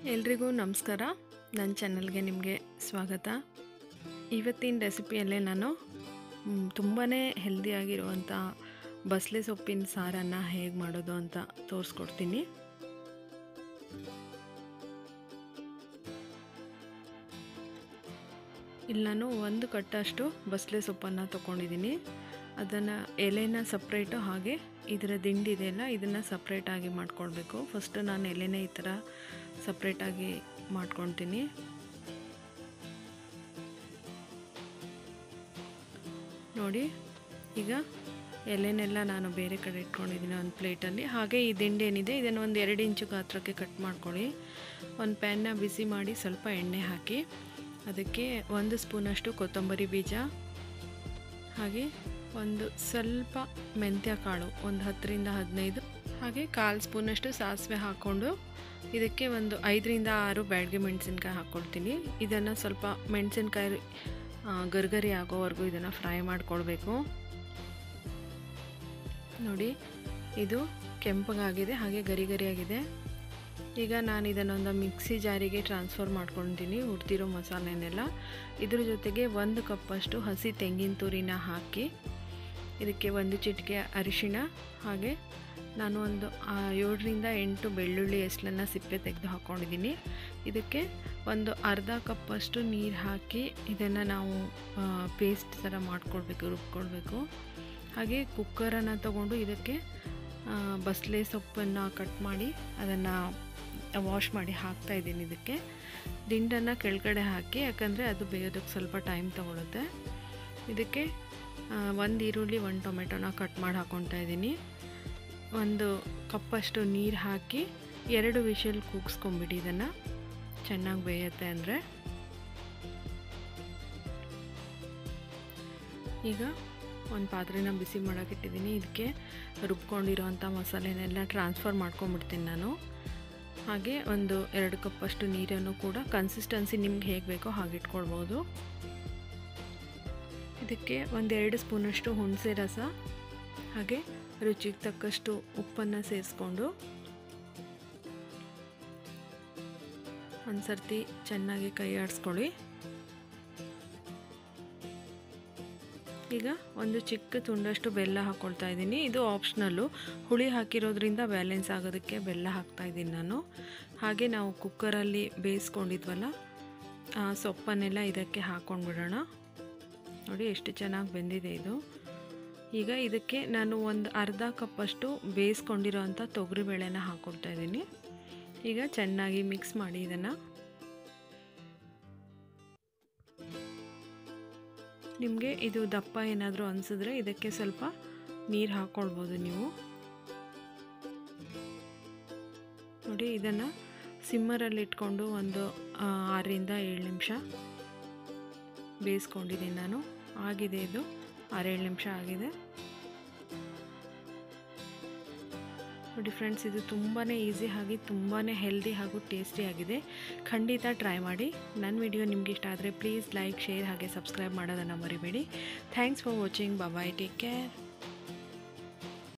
ಎಲ್ರಿಗೂ ನಮಸ್ಕಾರ ನನ್ನ ಚಾನಲ್ಗೆ ನಿಮಗೆ ಸ್ವಾಗತ ಇವತ್ತಿನ ರೆಸಿಪಿಯಲ್ಲೇ ನಾನು ತುಂಬಾ ಹೆಲ್ದಿಯಾಗಿರುವಂಥ ಬಸಳೆ ಸೊಪ್ಪಿನ ಸಾರನ್ನು ಹೇಗೆ ಮಾಡೋದು ಅಂತ ತೋರಿಸ್ಕೊಡ್ತೀನಿ ಇಲ್ಲಿ ನಾನು ಒಂದು ಕಟ್ಟಷ್ಟು ಬಸಳೆ ಸೊಪ್ಪನ್ನು ತೊಗೊಂಡಿದ್ದೀನಿ ಅದನ್ನು ಎಲೆನ ಸಪ್ರೇಟು ಹಾಗೆ ಇದರ ದಿಂಡಿ ಇದೆಯಲ್ಲ ಇದನ್ನು ಸಪ್ರೇಟಾಗಿ ಮಾಡ್ಕೊಳ್ಬೇಕು ಫಸ್ಟು ನಾನು ಎಲೆನೇ ಈ ಥರ ಸಪ್ರೇಟಾಗಿ ಮಾಡ್ಕೊತೀನಿ ನೋಡಿ ಈಗ ಎಲೆನೆಲ್ಲ ನಾನು ಬೇರೆ ಕಡೆ ಇಟ್ಕೊಂಡಿದ್ದೀನಿ ಒಂದು ಪ್ಲೇಟಲ್ಲಿ ಹಾಗೆ ಈ ದಿಂಡು ಏನಿದೆ ಇದನ್ನು ಒಂದು ಎರಡು ಇಂಚು ಗಾತ್ರಕ್ಕೆ ಕಟ್ ಮಾಡ್ಕೊಳ್ಳಿ ಒಂದು ಪ್ಯಾನ್ನ ಬಿಸಿ ಮಾಡಿ ಸ್ವಲ್ಪ ಎಣ್ಣೆ ಹಾಕಿ ಅದಕ್ಕೆ ಒಂದು ಸ್ಪೂನಷ್ಟು ಕೊತ್ತಂಬರಿ ಬೀಜ ಹಾಗೆ ಒಂದು ಸ್ವಲ್ಪ ಮೆಂತ್ಯ ಕಾಳು ಒಂದು ಹತ್ತರಿಂದ ಹದಿನೈದು ಹಾಗೆ ಕಾಲು ಸ್ಪೂನಷ್ಟು ಸಾಸಿವೆ ಹಾಕ್ಕೊಂಡು ಇದಕ್ಕೆ ಒಂದು ಐದರಿಂದ ಆರು ಬ್ಯಾಡ್ಗೆ ಮೆಣಸಿನ್ಕಾಯಿ ಹಾಕ್ಕೊಳ್ತೀನಿ ಇದನ್ನು ಸ್ವಲ್ಪ ಮೆಣಸಿನ್ಕಾಯಿ ಗರ್ಗರಿ ಆಗೋವರೆಗೂ ಇದನ್ನು ಫ್ರೈ ಮಾಡ್ಕೊಳ್ಬೇಕು ನೋಡಿ ಇದು ಕೆಂಪಗಾಗಿದೆ ಹಾಗೆ ಗರಿ ಗರಿಯಾಗಿದೆ ಈಗ ನಾನು ಇದನ್ನೊಂದು ಮಿಕ್ಸಿ ಜಾರಿಗೆ ಟ್ರಾನ್ಸ್ಫರ್ ಮಾಡ್ಕೊತೀನಿ ಹುಡ್ತಿರೋ ಮಸಾಲೆನೆಲ್ಲ ಇದ್ರ ಜೊತೆಗೆ ಒಂದು ಕಪ್ಪಷ್ಟು ಹಸಿ ತೆಂಗಿನ ತುರಿನ ಹಾಕಿ ಇದಕ್ಕೆ ಒಂದು ಚಿಟಿಕೆ ಅರಿಶಿಣ ಹಾಗೆ ನಾನು ಒಂದು ಏಳರಿಂದ ಎಂಟು ಬೆಳ್ಳುಳ್ಳಿ ಎಸ್ಲನ್ನು ಸಿಪ್ಪೆ ತೆಗೆದು ಹಾಕ್ಕೊಂಡಿದ್ದೀನಿ ಇದಕ್ಕೆ ಒಂದು ಅರ್ಧ ಕಪ್ಪಷ್ಟು ನೀರು ಹಾಕಿ ಇದನ್ನು ನಾವು ಪೇಸ್ಟ್ ಥರ ಮಾಡ್ಕೊಳ್ಬೇಕು ರುಬ್ಕೊಳ್ಬೇಕು ಹಾಗೆ ಕುಕ್ಕರನ್ನು ತಗೊಂಡು ಇದಕ್ಕೆ ಬಸಳೆ ಸೊಪ್ಪನ್ನು ಕಟ್ ಮಾಡಿ ಅದನ್ನು ವಾಶ್ ಮಾಡಿ ಹಾಕ್ತಾ ಇದ್ದೀನಿ ಇದಕ್ಕೆ ದಿಂಡನ್ನು ಕೆಳಗಡೆ ಹಾಕಿ ಯಾಕಂದರೆ ಅದು ಬೇಯೋದಕ್ಕೆ ಸ್ವಲ್ಪ ಟೈಮ್ ತೊಗೊಳುತ್ತೆ ಇದಕ್ಕೆ ಒಂದು ಈರುಳ್ಳಿ ಒಂದು ಟೊಮೆಟೊನ ಕಟ್ ಮಾಡಿ ಹಾಕ್ಕೊತಾ ಇದ್ದೀನಿ ಒಂದು ಕಪ್ಪಷ್ಟು ನೀರು ಹಾಕಿ ಎರಡು ವಿಷಲ್ ಕೂಗಿಸ್ಕೊಂಬಿಡಿ ಇದನ್ನು ಚೆನ್ನಾಗಿ ಬೇಯುತ್ತೆ ಅಂದರೆ ಈಗ ಒಂದು ಪಾತ್ರೆನ ಬಿಸಿ ಮಾಡೋಕ್ಕಿಟ್ಟಿದ್ದೀನಿ ಇದಕ್ಕೆ ರುಬ್ಕೊಂಡಿರೋವಂಥ ಮಸಾಲೆನೆಲ್ಲ ಟ್ರಾನ್ಸ್ಫರ್ ಮಾಡ್ಕೊಂಬಿಡ್ತೀನಿ ನಾನು ಹಾಗೆ ಒಂದು ಎರಡು ಕಪ್ಪಷ್ಟು ನೀರನ್ನು ಕೂಡ ಕನ್ಸಿಸ್ಟೆನ್ಸಿ ನಿಮ್ಗೆ ಹೇಗೆ ಬೇಕೋ ಹಾಗೆ ಇಟ್ಕೊಳ್ಬೋದು ಇದಕ್ಕೆ ಒಂದೆರಡು ಸ್ಪೂನಷ್ಟು ಹುಣಸೆ ರಸ ಹಾಗೆ ರುಚಿಗೆ ತಕ್ಕಷ್ಟು ಉಪ್ಪನ್ನು ಸೇರಿಸ್ಕೊಂಡು ಒಂದು ಸರ್ತಿ ಚೆನ್ನಾಗಿ ಕೈ ಆಡಿಸ್ಕೊಳ್ಳಿ ಈಗ ಒಂದು ಚಿಕ್ಕ ತುಂಡಷ್ಟು ಬೆಲ್ಲ ಹಾಕ್ಕೊಳ್ತಾ ಇದ್ದೀನಿ ಇದು ಆಪ್ಷನಲ್ಲು ಹುಳಿ ಹಾಕಿರೋದ್ರಿಂದ ಬ್ಯಾಲೆನ್ಸ್ ಆಗೋದಕ್ಕೆ ಬೆಲ್ಲ ಹಾಕ್ತಾ ಇದ್ದೀನಿ ನಾನು ಹಾಗೆ ನಾವು ಕುಕ್ಕರಲ್ಲಿ ಬೇಯಿಸ್ಕೊಂಡಿದ್ವಲ್ಲ ಆ ಸೊಪ್ಪನ್ನೆಲ್ಲ ಇದಕ್ಕೆ ಹಾಕ್ಕೊಂಡ್ಬಿಡೋಣ ನೋಡಿ ಎಷ್ಟು ಚೆನ್ನಾಗಿ ಬೆಂದಿದೆ ಇದು ಈಗ ಇದಕ್ಕೆ ನಾನು ಒಂದು ಅರ್ಧ ಕಪ್ಪಷ್ಟು ಬೇಯಿಸ್ಕೊಂಡಿರೋ ಅಂಥ ತೊಗರಿಬೇಳೆನ ಹಾಕ್ಕೊಡ್ತಾ ಇದ್ದೀನಿ ಈಗ ಚೆನ್ನಾಗಿ ಮಿಕ್ಸ್ ಮಾಡಿ ಇದನ್ನು ನಿಮಗೆ ಇದು ದಪ್ಪ ಏನಾದರೂ ಅನಿಸಿದ್ರೆ ಇದಕ್ಕೆ ಸ್ವಲ್ಪ ನೀರು ಹಾಕ್ಕೊಳ್ಬೋದು ನೀವು ನೋಡಿ ಇದನ್ನು ಸಿಮ್ಮರಲ್ಲಿ ಇಟ್ಕೊಂಡು ಒಂದು ಆರರಿಂದ ಏಳು ನಿಮಿಷ ಬೇಯಿಸ್ಕೊಂಡಿದ್ದೀನಿ ನಾನು ಆಗಿದೆ ಇದು ಆರೇಳು ನಿಮಿಷ ಆಗಿದೆ ನೋಡಿ ಫ್ರೆಂಡ್ಸ್ ಇದು ತುಂಬಾ ಈಸಿ ಆಗಿ ತುಂಬಾ ಹೆಲ್ದಿ ಹಾಗೂ ಟೇಸ್ಟಿಯಾಗಿದೆ ಖಂಡಿತ ಟ್ರೈ ಮಾಡಿ ನನ್ನ ವಿಡಿಯೋ ನಿಮ್ಗೆ ಇಷ್ಟ ಆದರೆ ಪ್ಲೀಸ್ ಲೈಕ್ ಶೇರ್ ಹಾಗೆ ಸಬ್ಸ್ಕ್ರೈಬ್ ಮಾಡೋದನ್ನು ಮರಿಬೇಡಿ thanks for watching bye take care